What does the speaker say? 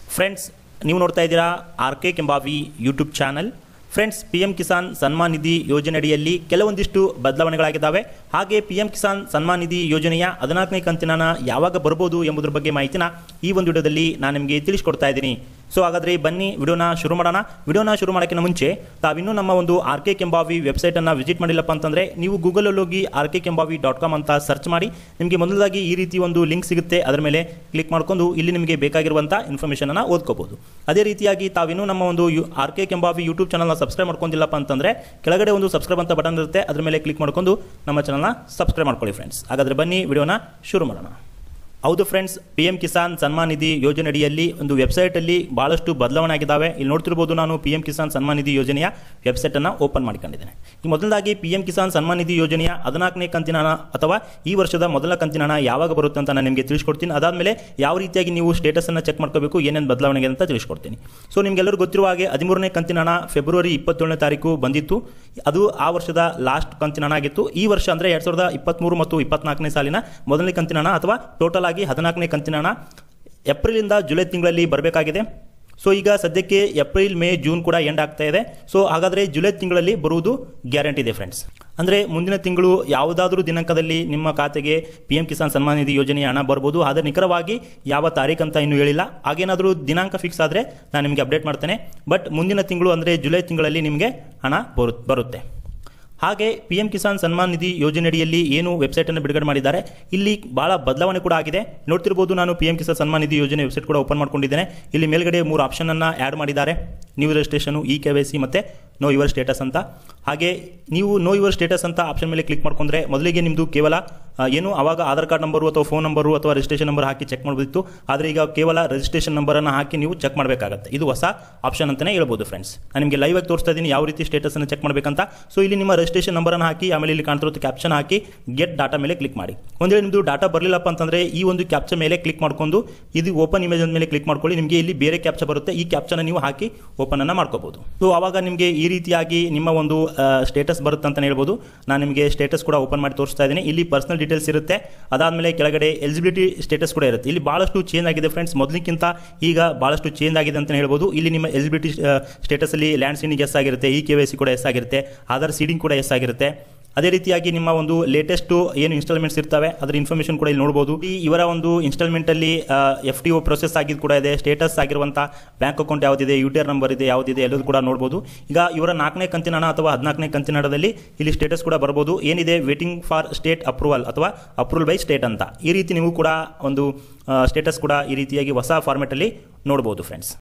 friends ನೀವು ನೋಡ್ತಾ ಇದ್ದೀರಾ R K Kembhavi YouTube channel friends P M Kisan Samman Nidhi ಯೋಜನೆಯಡಿಯಲ್ಲಿ ಕೆಲವೊಂದಿಷ್ಟು ಬದಲಾವಣೆಗಳಾಗಿದ್ದಾವೆ ಹಾಗೆ ಪಿ ಎಂ ಕಿಸಾನ್ ಸನ್ಮಾನ್ ನಿಧಿ ಯೋಜನೆಯ ಹದಿನಾಲ್ಕನೇ ಕಂತಿನ ಹಣ ಯಾವಾಗ ಬರ್ಬೋದು ಎಂಬುದರ ಬಗ್ಗೆ ಮಾಹಿತಿನ ಈ ಒಂದು ವಿಡಿಯೋದಲ್ಲಿ ನಾನು ನಿಮಗೆ ತಿಳಿಸ್ಕೊಡ್ತಾ ಇದ್ದೀನಿ ಸೊ ಹಾಗಾದರೆ ಬನ್ನಿ ವಿಡಿಯೋನ ಶುರು ಮಾಡೋಣ ವಿಡಿಯೋನ ಶುರು ಮಾಡೋಕ್ಕಿಂತ ಮುಂಚೆ ತಾವಿನ್ನೂ ನಮ್ಮ ಒಂದು ಆರ್ ಕೆ ಕೆಂಬಾವಿ ವೆಬ್ಸೈಟನ್ನು ವಿಸಿಟ್ ಮಾಡಿಲ್ಲಪ್ಪ ಅಂತಂದರೆ ನೀವು ಗೂಗಲಲ್ಲಿ ಹೋಗಿ R K Kembhavi dot com ಅಂತ ಸರ್ಚ್ ಮಾಡಿ ನಿಮಗೆ ಮೊದಲಾಗಿ ಈ ರೀತಿ ಒಂದು ಲಿಂಕ್ ಸಿಗುತ್ತೆ ಅದರ ಮೇಲೆ ಕ್ಲಿಕ್ ಮಾಡ್ಕೊಂಡು ಇಲ್ಲಿ ನಿಮಗೆ ಬೇಕಾಗಿರುವಂಥ ಇನ್ಫಾರ್ಮೇಷನನ್ನು ಓದ್ಕೋಬೋದು ಅದೇ ರೀತಿಯಾಗಿ ತಾವಿನ್ನೂ ನಮ್ಮ ಒಂದು U R K Kembhavi YouTube ಚಾನಲ್ನ ಸಬ್ಸ್ಕ್ರೈಬ್ ಮಾಡ್ಕೊಂಡಿಲ್ಲಪ್ಪ ಅಂತಂದರೆ ಕೆಳಗಡೆ ಒಂದು ಸಬ್ಸ್ಕ್ರೈಬ್ ಅಂತ ಬಟನ್ ಇರುತ್ತೆ ಅದರ ಮೇಲೆ ಕ್ಲಿಕ್ ಮಾಡ್ಕೊಂಡು ನಮ್ಮ ಚಾನಲ್ನ ಸಬ್ಸ್ಕ್ರೈಬ್ ಮಾಡ್ಕೊಳ್ಳಿ ಫ್ರೆಂಡ್ಸ್ ಹಾಗಾದರೆ ಬನ್ನಿ ವಿಡಿಯೋನ ಶುರು ಮಾಡೋಣ ಹೌದು friends P M Kisan Samman Nidhi ಯೋಜನೆ ಅಡಿಯಲ್ಲಿ ಒಂದು ವೆಬ್ಸೈಟಲ್ಲಿ ಭಾಳಷ್ಟು ಬದಲಾವಣೆ ಆಗಿದ್ದಾವೆ ಇಲ್ಲಿ ನೋಡ್ತಿರ್ಬೋದು ನಾನು ಪಿ ಎಂ ಕಿಸಾನ್ ಸನ್ಮಾನ್ ನಿಧಿ ಯೋಜನೆಯ ವೆಬ್ಸೈಟನ್ನು ಓಪನ್ ಮಾಡ್ಕೊಂಡಿದ್ದೇನೆ ಈ ಮೊದಲದಾಗಿ ಪಿ ಎಂ ಕಿಸಾನ್ ಸನ್ಮಾನ್ ನಿಧಿ ಯೋಜನೆಯ ಹದಿನಾಲ್ಕನೇ ಕಂತಿನ ಹಣ ಅಥವಾ ಈ ವರ್ಷದ ಮೊದಲ ಕಂತಿನ ಹಣ ಯಾವಾಗ ಬರುತ್ತೆ ಅಂತ ನಾನು ನಿಮಗೆ ತಿಳಿಸ್ಕೊಡ್ತೀನಿ ಅದಾದಮೇಲೆ ಯಾವ ರೀತಿಯಾಗಿ ನೀವು ಸ್ಟೇಟಸನ್ನು ಚೆಕ್ ಮಾಡ್ಕೋಬೇಕು ಏನೇನು ಬದಲಾವಣೆ ಅಂತ ತಿಳಿಸ್ಕೊಡ್ತೀನಿ ಸೊ ನಿಮಗೆಲ್ಲರೂ ಗೊತ್ತಿರುವ ಹಾಗೆ ಹದಿಮೂರನೇ ಕಂತಿನ ಹಣ ಫೆಬ್ರವರಿ ಇಪ್ಪತ್ತೇಳನೇ ತಾರೀಕು ಬಂದಿತ್ತು ಅದು ಆ ವರ್ಷದ ಲಾಸ್ಟ್ ಕಂತಿನ ಹಣ ಆಗಿತ್ತು ಈ ವರ್ಷ ಅಂದರೆ ಎರಡು ಸಾವಿರದ ಇಪ್ಪತ್ತ್ಮೂರು ಮತ್ತು ಇಪ್ಪತ್ನಾಲ್ಕನೇ ಸಾಲಿನ ಮೊದಲನೇ ಕಂತಿನ ಹಣ ಅಥವಾ ಟೋಟಲ್ ಆಗಿ ಹದಿನಾಲ್ಕನೇ ಕಂತಿನ ಹಣ ಏಪ್ರಿಲಿಂದ ಜುಲೈ ತಿಂಗಳಲ್ಲಿ ಬರಬೇಕಾಗಿದೆ ಸೊ ಈಗ ಸದ್ಯಕ್ಕೆ ಏಪ್ರಿಲ್ ಮೇ ಜೂನ್ ಕೂಡ ಎಂಡ್ ಆಗ್ತಾ ಇದೆ ಸೊ ಹಾಗಾದರೆ ಜುಲೈ ತಿಂಗಳಲ್ಲಿ ಬರುವುದು ಗ್ಯಾರಂಟಿ ಇದೆ ಫ್ರೆಂಡ್ಸ್ ಅಂದರೆ ಮುಂದಿನ ತಿಂಗಳು ಯಾವುದಾದ್ರೂ ದಿನಾಂಕದಲ್ಲಿ ನಿಮ್ಮ ಖಾತೆಗೆ ಪಿ ಎಂ ಕಿಸಾನ್ ಸನ್ಮಾನ್ ನಿಧಿ ಯೋಜನೆಯ ಹಣ ಬರ್ಬೋದು ಆದರೆ ನಿಖರವಾಗಿ ಯಾವ ತಾರೀಕು ಅಂತ ಇನ್ನೂ ಹೇಳಿಲ್ಲ ಹಾಗೇನಾದರೂ ದಿನಾಂಕ ಫಿಕ್ಸ್ ಆದರೆ ನಾನು ನಿಮಗೆ ಅಪ್ಡೇಟ್ ಮಾಡ್ತೇನೆ ಬಟ್ ಮುಂದಿನ ತಿಂಗಳು ಅಂದರೆ ಜುಲೈ ತಿಂಗಳಲ್ಲಿ ನಿಮಗೆ ಹಣ ಬರು ಬರುತ್ತೆ ಹಾಗೆ ಪಿ ಎಂ ಕಿಸಾನ್ ಸನ್ಮಾನ್ ನಿಧಿ ಯೋಜನೆಯಡಿಯಲ್ಲಿ ಏನು ವೆಬ್ಸೈಟನ್ನು ಬಿಡುಗಡೆ ಮಾಡಿದ್ದಾರೆ ಇಲ್ಲಿ ಭಾಳ ಬದಲಾವಣೆ ಕೂಡ ಆಗಿದೆ ನೋಡ್ತಿರ್ಬೋದು ನಾನು ಪಿ ಎಂ ಕಿಸಾನ್ ಸನ್ಮಾನ್ ನಿಧಿ ಯೋಜನೆ ವೆಬ್ಸೈಟ್ ಕೂಡ ಓಪನ್ ಮಾಡ್ಕೊಂಡಿದ್ದೇನೆ ಇಲ್ಲಿ ಮೇಲ್ಗಡೆ ಮೂರು ಆಪ್ಷನನ್ನು ಆ್ಯಡ್ ಮಾಡಿದ್ದಾರೆ new registration E K Y C ಮತ್ತು ನೋ ಯುವರ್ ಸ್ಟೇಟಸ್ ಅಂತ ಹಾಗೆ ನೀವು ನೋ ಯುವರ್ ಸ್ಟೇಟಸ್ ಅಂತ ಆಪ್ಷನ್ ಮೇಲೆ ಕ್ಲಿಕ್ ಮಾಡ್ಕೊಂಡ್ರೆ ಮೊದಲಿಗೆ ನಿಮ್ಮದು ಕೇವಲ ಆ, ಏನು ಆವಾಗ ಆಧಾರ್ ಕಾರ್ಡ್ ನಂಬರು ಅಥವಾ ಫೋನ್ ನಂಬರು ಅಥವಾ ರಿಜಿಸ್ಟ್ರೇಷನ್ ನಂಬರ್ ಹಾಕಿ ಚೆಕ್ ಮಾಡಬೇಕಿತ್ತು ಆದರೆ ಈಗ ಕೇವಲ ರಿಜಿಸ್ಟ್ರೇಷನ್ ನಂಬರನ್ನು ಹಾಕಿ ನೀವು ಚೆಕ್ ಮಾಡಬೇಕಾಗತ್ತೆ ಇದು ಹೊಸ ಆಪ್ಷನ್ ಅಂತಲೇ ಹೇಳ್ಬೋದು ಫ್ರೆಂಡ್ಸ್ ನಾನು ನಿಮಗೆ ಲೈವ್ ಆಗಿ ತೋರಿಸ್ತಾ ಇದ್ದೀನಿ ಯಾವ ರೀತಿ ಸ್ಟೇಟಸನ್ನು ಚೆಕ್ ಮಾಡಬೇಕಂತ ಸೊ ಇಲ್ಲಿ ನಿಮ್ಮ ರಿಜಿಸ್ಟ್ರೇಷನ್ ನಂಬರನ್ನು ಹಾಕಿ ಆಮೇಲೆ ಇಲ್ಲಿ ಕಾಣ್ತಿರೋ ಕ್ಯಾಪ್ಷನ್ ಹಾಕಿ ಗೆಟ್ ಡಾಟಾ ಮೇಲೆ ಕ್ಲಿಕ್ ಮಾಡಿ ಒಂದು ವೇಳೆ ನಿಮ್ಮದು ಡಾಟಾ ಬರಲಿಲ್ಲಪ್ಪ ಅಂತಂದರೆ ಈ ಒಂದು ಕ್ಯಾಪ್ಚ ಮೇಲೆ ಕ್ಲಿಕ್ ಮಾಡ್ಕೊಂಡು ಇದು ಓಪನ್ ಇಮೇಜ್ ಮೇಲೆ ಕ್ಲಿಕ್ ಮಾಡ್ಕೊಳ್ಳಿ ನಿಮಗೆ ಇಲ್ಲಿ ಬೇರೆ ಕ್ಯಾಪ್ಚ ಬರುತ್ತೆ ಈ ಕ್ಯಾಪ್ಚನ ನೀವು ಹಾಕಿ ಓಪನ್ ಅನ್ನ ಮಾಡ್ಕೋಬಹುದು ಸೊ ಆವಾಗ ನಿಮಗೆ ಈ ರೀತಿಯಾಗಿ ನಿಮ್ಮ ಒಂದು ಸ್ಟೇಟಸ್ ಬರುತ್ತೆ ಅಂತ ಹೇಳ್ಬೋದು ನಾನು ನಿಮಗೆ ಸ್ಟೇಟಸ್ ಕೂಡ ಓಪನ್ ಮಾಡಿ ತೋರಿಸ್ತಾ ಇದ್ದೀನಿ ಇಲ್ಲಿ ಪರ್ಸನಲ್ ಡೀಟೇಲ್ಸ್ ಇರುತ್ತೆ ಅದಾದಮೇಲೆ ಕೆಳಗಡೆ ಎಲಿಜಿಬಿಲಿಟಿ ಸ್ಟೇಟಸ್ ಕೂಡ ಇರುತ್ತೆ ಇಲ್ಲಿ ಭಾಳಷ್ಟು ಚೇಂಜ್ ಆಗಿದೆ ಫ್ರೆಂಡ್ಸ್ ಮೊದಲಿಕ್ಕಿಂತ ಈಗ ಭಾಳಷ್ಟು ಚೇಂಜ್ ಆಗಿದೆ ಅಂತ ಹೇಳ್ಬೋದು ಇಲ್ಲಿ ನಿಮ್ಮ ಎಲಿಜಿಬಿಲಿಟಿ ಸ್ಟೇಟಸಲ್ಲಿ ಲ್ಯಾಂಡ್ ಸೀಡಿಂಗ್ ಎಸ್ ಆಗಿರುತ್ತೆ ಇ ಕೆ ವೈ ಸಿ ಕೂಡ ಎಸ್ ಆಗಿರುತ್ತೆ ಆಧಾರ್ ಸೀಡಿಂಗ್ ಕೂಡ ಎಸ್ ಆಗಿರುತ್ತೆ ಅದೇ ರೀತಿಯಾಗಿ ನಿಮ್ಮ ಒಂದು ಲೇಟೆಸ್ಟ್ ಏನು ಇನ್ಸ್ಟಾಲ್ಮೆಂಟ್ಸ್ ಇರ್ತವೆ ಅದರ ಇನ್ಫಾರ್ಮೇಷನ್ ಕೂಡ ಇಲ್ಲಿ ನೋಡಬಹುದು ಈ ಇವರ ಒಂದು ಇನ್ಸ್ಟಾಲ್ಮೆಂಟ್ ಅಲ್ಲಿ ಎಫ್ ಟಿ ಒ ಪ್ರೊಸೆಸ್ ಆಗಿದ್ದು ಕೂಡ ಇದೆ ಸ್ಟೇಟಸ್ ಆಗಿರುವಂಥ ಬ್ಯಾಂಕ್ ಅಕೌಂಟ್ ಯಾವುದಿದೆ ಯು ಟಿ ಆರ್ ನಂಬರ್ ಇದೆ ಯಾವುದಿದೆ ಎಲ್ಲದೂ ಕೂಡ ನೋಡಬಹುದು ಈಗ ಇವರ ನಾಲ್ಕನೇ ಕಂತಿನ ಹಣ ಅಥವಾ ಹದಿನಾಲ್ಕನೇ ಕಂತಿನ ಹಣದಲ್ಲಿ ಇಲ್ಲಿ ಸ್ಟೇಟಸ್ ಕೂಡ ಬರ್ಬೋದು ಏನಿದೆ ವೇಟಿಂಗ್ ಫಾರ್ ಸ್ಟೇಟ್ ಅಪ್ರೂವಲ್ ಅಥವಾ ಅಪ್ರೂವಲ್ ಬೈ ಸ್ಟೇಟ್ ಅಂತ ಈ ರೀತಿ ನೀವು ಕೂಡ ಒಂದು ಸ್ಟೇಟಸ್ ಕೂಡ ಈ ರೀತಿಯಾಗಿ ಹೊಸ ಫಾರ್ಮೆಟಲ್ಲಿ ನೋಡ್ಬೋದು ಫ್ರೆಂಡ್ಸ್